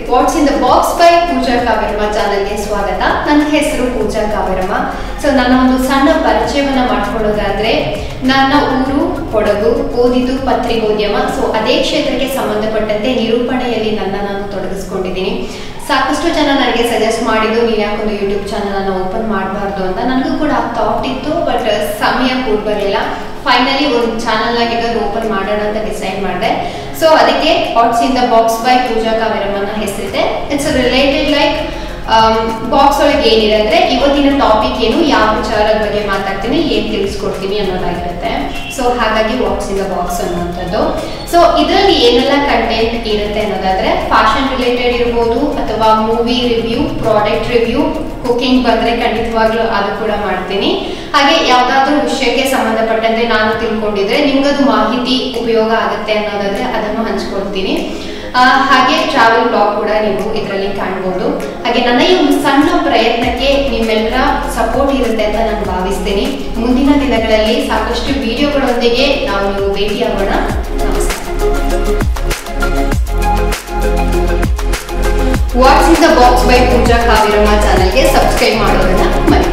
what's in the box by Pooja Kaveramma ಚಾನಲ್ಗೆ ಸ್ವಾಗತ ನನ್ನ ಹೆಸರು ಪೂಜಾ ಕಾವೇರಮ್ಮ ಸೊ ನನ್ನ ಒಂದು ಸಣ್ಣ ಪರಿಚಯವನ್ನ ಮಾಡ್ಕೊಳ್ಳೋದಾದ್ರೆ ನನ್ನ ಊರು ಕೊಡಗು ಓದಿದ್ದು ಪತ್ರಿಕೋದ್ಯಮ ಸೊ ಅದೇ ಕ್ಷೇತ್ರಕ್ಕೆ ಸಂಬಂಧಪಟ್ಟಂತೆ ನಿರೂಪಣೆಯಲ್ಲಿ ನನ್ನ ನಾನು ತೊಡಗಿಸ್ಕೊಂಡಿದ್ದೀನಿ ಸಾಕಷ್ಟು ಜನ ನನಗೆ ಸಜೆಸ್ಟ್ ಮಾಡಿದ್ದು ನೀನು ಯಾಕೊಂದು ಯೂಟ್ಯೂಬ್ ಚಾನಲ್ ಅನ್ನು ಓಪನ್ ಮಾಡಬಾರ್ದು ಅಂತ ನನಗೂ ಕೂಡ ಥಾಟ್ ಇತ್ತು ಬಟ್ ಸಮಯ ಕೂಡ ಬರಲಿಲ್ಲ ಫೈನಲಿ ಒಂದು ಚಾನಲ್ ಹೇಗಾದ್ರೂ ಓಪನ್ ಮಾಡೋಣ ಅಂತ ಡಿಸೈಡ್ ಮಾಡಿದೆ ಸೊ ಅದಕ್ಕೆ what's in the box by Pooja ಕಾವೇರಮ್ಮನ ಹೆಸರಿದೆ ಇಟ್ಸ್ ರಿಲೇಟೆಡ್ ಲೈಕ್ ಬಾಕ್ಸ್ ಒಳಗೆ ಏನಿದೆ ಅಂದ್ರೆ ಇವತ್ತಿನ ಟಾಪಿಕ್ ಏನು ಯಾವ ವಿಚಾರದ ಬಗ್ಗೆ ಮಾತಾಡ್ತೀನಿ ಏನ್ ತಿಳಿಸ್ಕೊಡ್ತೀನಿ ಅನ್ನೋದಾಗಿರುತ್ತೆ ಸೊ ಹಾಗಾಗಿ ಬಾಕ್ಸ್ ಇನ್ ದ ಬಾಕ್ಸ್ ಅನ್ನುವಂಥದ್ದು ಸೊ ಇದರಲ್ಲಿ ಏನೆಲ್ಲ ಕಂಟೆಂಟ್ ಇರುತ್ತೆ ಅನ್ನೋದಾದ್ರೆ ಫ್ಯಾಷನ್ ರಿಲೇಟೆಡ್ ಇರ್ಬೋದು ಅಥವಾ movie review product review cooking ಬಂದ್ರೆ ಖಂಡಿತವಾಗ್ಲೂ ಅದು ಕೂಡ ಮಾಡ್ತೀನಿ ಹಾಗೆ ಯಾವ್ದಾದ್ರು ವಿಷಯಕ್ಕೆ ಸಂಬಂಧಪಟ್ಟಂತೆ ನಾನು ತಿಳ್ಕೊಂಡಿದ್ರೆ ನಿಮ್ಗದು ಮಾಹಿತಿ ಉಪಯೋಗ ಆಗುತ್ತೆ ಅನ್ನೋದಾದ್ರೆ ಅದನ್ನು ಹಂಚ್ಕೊಳ್ತೀನಿ ಆ, ಹಾಗೆ ಟ್ರಾವೆಲ್ ಬ್ಲಾಗ್ ಕೂಡ ನೀವು ಇದರಲ್ಲಿ ಕಾಣ್ಬೋದು ಹಾಗೆ ನನ್ನ ಈ ಒಂದು ಸಣ್ಣ ಪ್ರಯತ್ನಕ್ಕೆ ನಿಮ್ಮೆಲ್ಲರ ಸಪೋರ್ಟ್ ಇರುತ್ತೆ ಅಂತ ನಾನು ಭಾವಿಸ್ತೀನಿ ಮುಂದಿನ ದಿನಗಳಲ್ಲಿ ಸಾಕಷ್ಟು ವಿಡಿಯೋಗಳೊಂದಿಗೆ ನಾವು ನೀವು ಭೇಟಿಯಾಗೋಣ ನಮಸ್ಕಾರ what's in the box by Pooja Kaviramma ಚಾನಲ್ಗೆ ಸಬ್ಸ್ಕ್ರೈಬ್ ಮಾಡೋದನ್ನ ಮರೆಯಬೇಡಿ